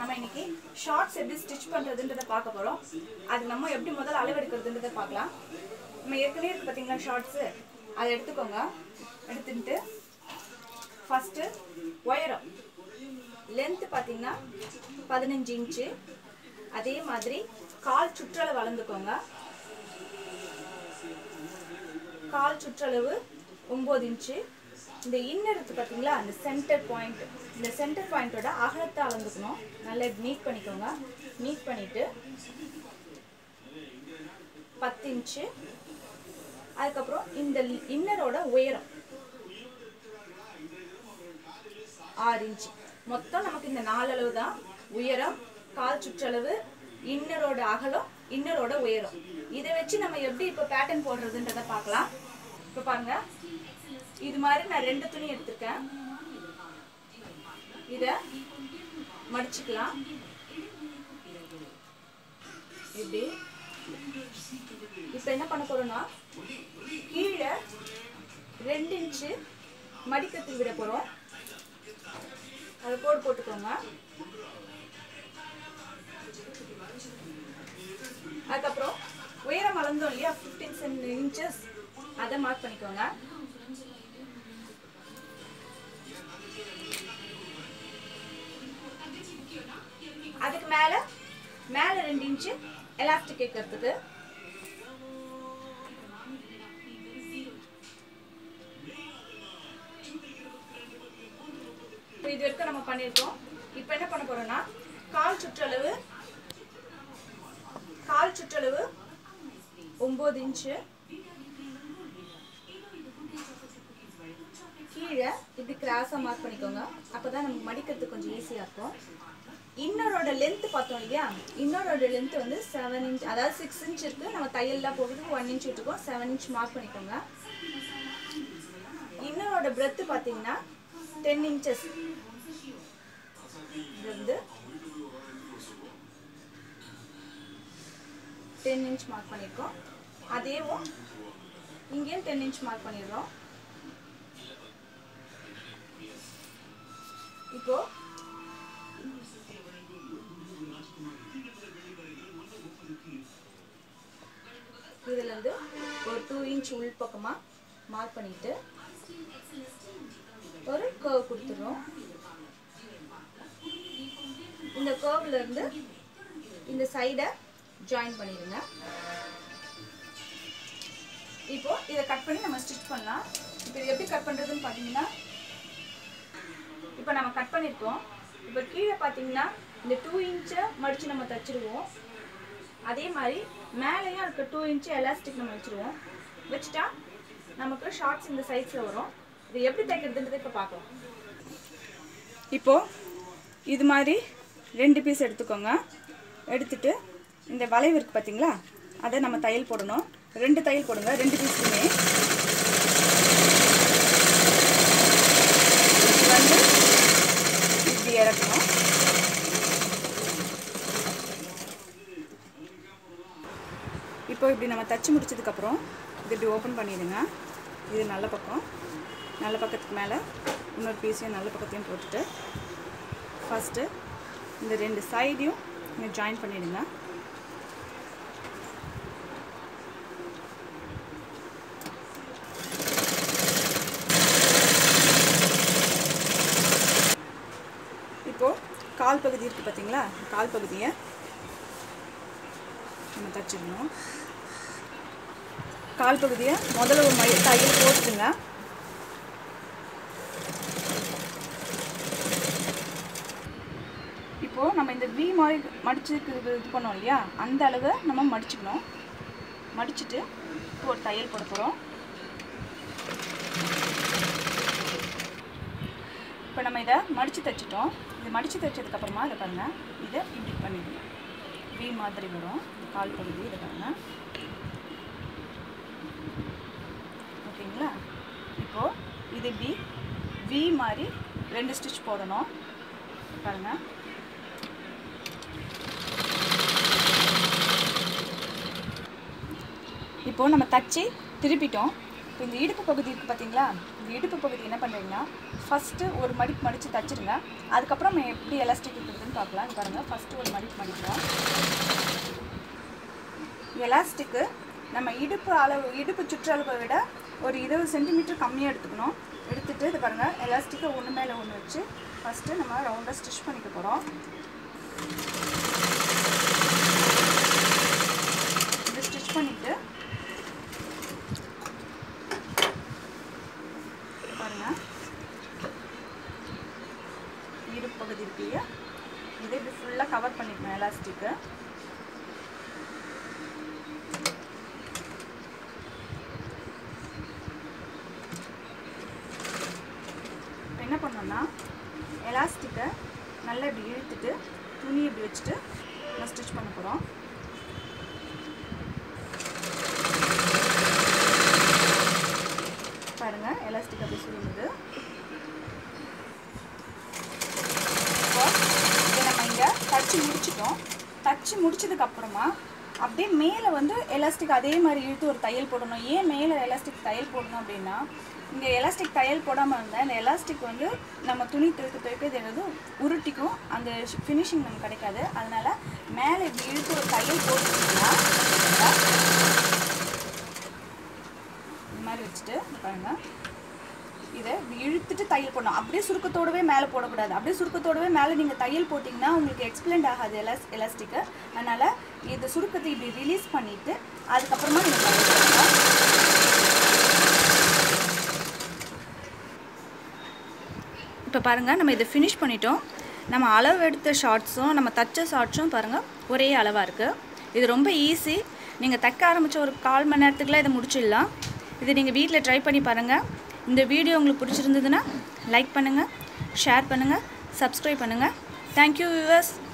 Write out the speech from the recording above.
நம்ம இன்னைக்கு ஷார்ட்ஸ் எப்படி ஸ்டிச் பண்ணுறதுன்றதை பார்க்க போகிறோம் அது நம்ம எப்படி முதல்ல அளவெடுக்கிறதுன்றதை பார்க்கலாம் நம்ம ஏற்கனவே இருக்கு பார்த்தீங்களா ஷார்ட்ஸு அதை எடுத்துக்கோங்க எடுத்துட்டு ஃபஸ்ட்டு உயரம் லென்த்து பார்த்தீங்கன்னா பதினஞ்சு இன்ச்சு அதே மாதிரி கால் சுற்றளவு அளந்துக்கோங்க கால் சுற்றளவு ஒம்பது இன்ச்சு இந்த இன்னர் இருக்கு பார்த்தீங்களா அந்த சென்டர் பாயிண்ட் இந்த சென்டர் பாயிண்டோட அகலத்தை அளந்துக்கணும் நல்லா நீட் பண்ணிக்கோங்க நீட் பண்ணிட்டு பத்து இன்ச்சு அதுக்கப்புறம் இந்த இன்னரோட உயரம் ஆறு இன்ச்சு மொத்தம் நமக்கு இந்த நாலு அளவு தான் உயரம் கால் சுற்றளவு இன்னரோட அகலம் இன்னரோட உயரம் இதை வச்சு நம்ம எப்படி இப்போ பேட்டர்ன் போடுறதுன்றதை பார்க்கலாம் இப்போ பாருங்க இது மாதிரி நான் ரெண்டு துணி எடுத்திருக்கேன் இதை மடிச்சுக்கலாம் இப்படி இப்போ என்ன பண்ண போறோம்னா கீழே ரெண்டு இன்ச்சு மடிக்கத்தில் விட போகிறோம் அது கோடு போட்டுக்கோங்க அதுக்கப்புறம் உயரம் அளந்தோம் இல்லையா ஃபிஃப்டீன் இன்ச்சஸ் அதை மார்க் பண்ணிக்கோங்க அதுக்கு மேலே மேலே ரெண்டு இன்ச்சு எலாஸ்டிக் வைக்கிறதுக்கு இப்போ இது வரைக்கும் நம்ம பண்ணியிருக்கோம் இப்போ என்ன பண்ண போறோம்னா கால் சுற்றளவு கால் சுற்றளவு ஒம்பது இன்ச்சு கீழே இப்படி கிராஸாக மார்க் பண்ணிக்கோங்க அப்போ தான் நமக்கு மடிக்கிறதுக்கு கொஞ்சம் ஈஸியாக இருக்கும் இன்னரோட லென்த் பார்த்தோம் இல்லையா இன்னரோட லென்த் வந்து செவன் இன்ச் அதாவது சிக்ஸ் இன்ச் இருக்குது நம்ம தையல்லாம் போகிறதுக்கு ஒன் இன்ச் விட்டுருக்கோம் செவன் இன்ச் மார்க் பண்ணிக்கோங்க இன்னரோட பிரெத்து பார்த்தீங்கன்னா டென் இன்ச்சஸ் இது வந்து டென் இன்ச் மார்க் பண்ணியிருக்கோம் அதேவும் இங்கேயும் டென் இன்ச் மார்க் பண்ணிடுறோம் இப்போ இதுலேருந்து ஒரு டூ இன்ச் உள் பக்கமாக மார்க் பண்ணிட்டு ஒரு கர்வ் கொடுத்துடுறோம் இந்த கர்வ்ல இருந்து இந்த சைடை ஜாயின் பண்ணிடுங்க இப்போ இதை கட் பண்ணி நம்ம ஸ்டிச் பண்ணலாம் இப்போ இது எப்படி கட் பண்ணுறதுன்னு பார்த்தீங்கன்னா இப்போ நம்ம கட் பண்ணியிருக்கோம் இப்போ கீழே பார்த்தீங்கன்னா இந்த டூ இன்ச்சை மடித்து நம்ம தச்சிடுவோம் அதே மாதிரி மேலேயும் இருக்க டூ இன்ச்சு எலாஸ்டிக் நம்ம வச்சுருவோம் வச்சுட்டா நமக்கு ஷார்ட்ஸ் இந்த சைஸில் வரும் இது எப்படி தைக்கிறதுன்றதை இப்போ பார்க்கலாம் இப்போது இது மாதிரி ரெண்டு பீஸ் எடுத்துக்கோங்க எடுத்துட்டு இந்த வளைவு இருக்குது பார்த்தீங்களா அதை நம்ம தையல் போடணும் ரெண்டு தையல் போடுங்க ரெண்டு பீஸுமே இது வந்து இப்படி இறக்கணும் இப்போ இப்படி நம்ம தச்சு முடிச்சதுக்கப்புறம் இது இப்படி ஓப்பன் பண்ணிடுங்க இது நல்ல பக்கம் நல்ல பக்கத்துக்கு மேலே இன்னொரு பீஸையும் நல்ல பக்கத்தையும் போட்டுட்டு ஃபஸ்ட்டு இந்த ரெண்டு சைடையும் நீங்கள் ஜாயின் பண்ணிடுங்க இப்போது கால் பகுதி இருக்குது பார்த்தீங்களா கால் பகுதியை நம்ம தச்சிடணும் கால் பகுதியை முதல்ல ஒரு மழை தையல் போட்டுடுங்க இப்போது நம்ம இந்த வி மாதிரி மடிச்சுக்கு இது பண்ணோம் இல்லையா அந்த அளவு நம்ம மடிச்சுக்கணும் மடிச்சுட்டு இப்போ ஒரு தையல் போட போகிறோம் இப்போ நம்ம இதை மடித்து தைச்சிட்டோம் இது மடித்து தைச்சதுக்கப்புறமா இதை பாருங்கள் இதை இப்படி பண்ணிடணும் வி மாதிரி வரும் கால் பகுதி இதை பாருங்கள் ஓகேங்களா இப்போது இது இப்படி வி மாதிரி ரெண்டு ஸ்டிச் போடணும் பாருங்கள் இப்போது நம்ம தச்சு திருப்பிட்டோம் இப்போ இந்த இடுப்பு பகுதி இருக்குது பார்த்தீங்களா இடுப்பு பகுதி என்ன பண்ணுறீங்கன்னா ஃபஸ்ட்டு ஒரு மடிப்பு மடித்து தச்சிருங்க அதுக்கப்புறம் நம்ம எப்படி எலாஸ்டிக் இருக்குதுன்னு பார்க்கலாம் இங்க பாருங்கள் ஃபஸ்ட்டு ஒரு மடிப்பு மடிக்கிறோம் எலாஸ்டிக்கு நம்ம இடுப்பு அளவு இடுப்பு சுற்றளவை விட ஒரு இருபது சென்டிமீட்டர் கம்மியாக எடுத்துக்கணும் எடுத்துட்டு இது பாருங்கள் எலாஸ்டிக்கை ஒன்று மேலே ஒன்று வச்சு ஃபஸ்ட்டு நம்ம ரவுண்டாக ஸ்டிச் பண்ணிக்க போகிறோம் இது ஸ்டிச் பண்ணிவிட்டு பாருங்க இடுப்பு பகுதி இருக்கு இல்லையா இதை இப்படி ஃபுல்லாக கவர் பண்ணிக்கணும் எலாஸ்டிக்கு இப்போ என்ன பண்ணோம்னா எலாஸ்டிக்கை நல்லா இப்படி இழுத்துட்டு துணி இப்படி வச்சுட்டு நம்ம ஸ்டிச் பண்ண போகிறோம் பாருங்க எலாஸ்டிக் அப்படி சுருங்குது இப்போ இதை நம்ம இங்கே தச்சு முடிச்சிட்டோம் தச்சு முடிச்சதுக்கு அப்புறமா அப்படியே மேலே வந்து எலாஸ்டிக் அதே மாதிரி இழுத்து ஒரு தையல் போடணும் ஏன் மேலே எலாஸ்டிக் தையல் போடணும் அப்படின்னா இங்கே எலாஸ்டிக் தையல் போடாமல் இருந்தால் இந்த எலாஸ்டிக் வந்து நம்ம துணி துவைக்க துவைக்க இது என்னது உருட்டிக்கும் அந்த ஃபினிஷிங் நமக்கு கிடைக்காது அதனால மேலே இப்படி இழுத்து ஒரு தையல் போட்டுக்கிட்டோம்னா இந்த மாதிரி வச்சுட்டு பாருங்க இதை இப்படி இழுத்துட்டு தையல் போடணும் அப்படியே சுருக்கத்தோடவே மேலே போடக்கூடாது அப்படியே சுருக்கத்தோடவே மேலே நீங்கள் தையல் போட்டிங்கன்னா உங்களுக்கு எக்ஸ்பிளண்ட் ஆகாது எலாஸ் எலாஸ்டிக்கு அதனால் இந்த சுருக்கத்தை இப்படி ரிலீஸ் பண்ணிவிட்டு அதுக்கப்புறமா நீங்கள் தையல் போடணும் இப்போ பாருங்கள் நம்ம இதை ஃபினிஷ் பண்ணிட்டோம் நம்ம அளவு எடுத்த ஷார்ட்ஸும் நம்ம தச்ச ஷார்ட்ஸும் பாருங்கள் ஒரே அளவாக இருக்குது இது ரொம்ப ஈஸி நீங்கள் தைக்க ஆரம்பித்த ஒரு கால் மணி நேரத்துக்குலாம் இதை முடிச்சிடலாம் இது நீங்கள் வீட்டில் ட்ரை பண்ணி பாருங்கள் இந்த வீடியோ உங்களுக்கு பிடிச்சிருந்ததுன்னா லைக் பண்ணுங்கள் ஷேர் பண்ணுங்கள் சப்ஸ்கிரைப் பண்ணுங்கள் தேங்க்யூ வியூவர்ஸ்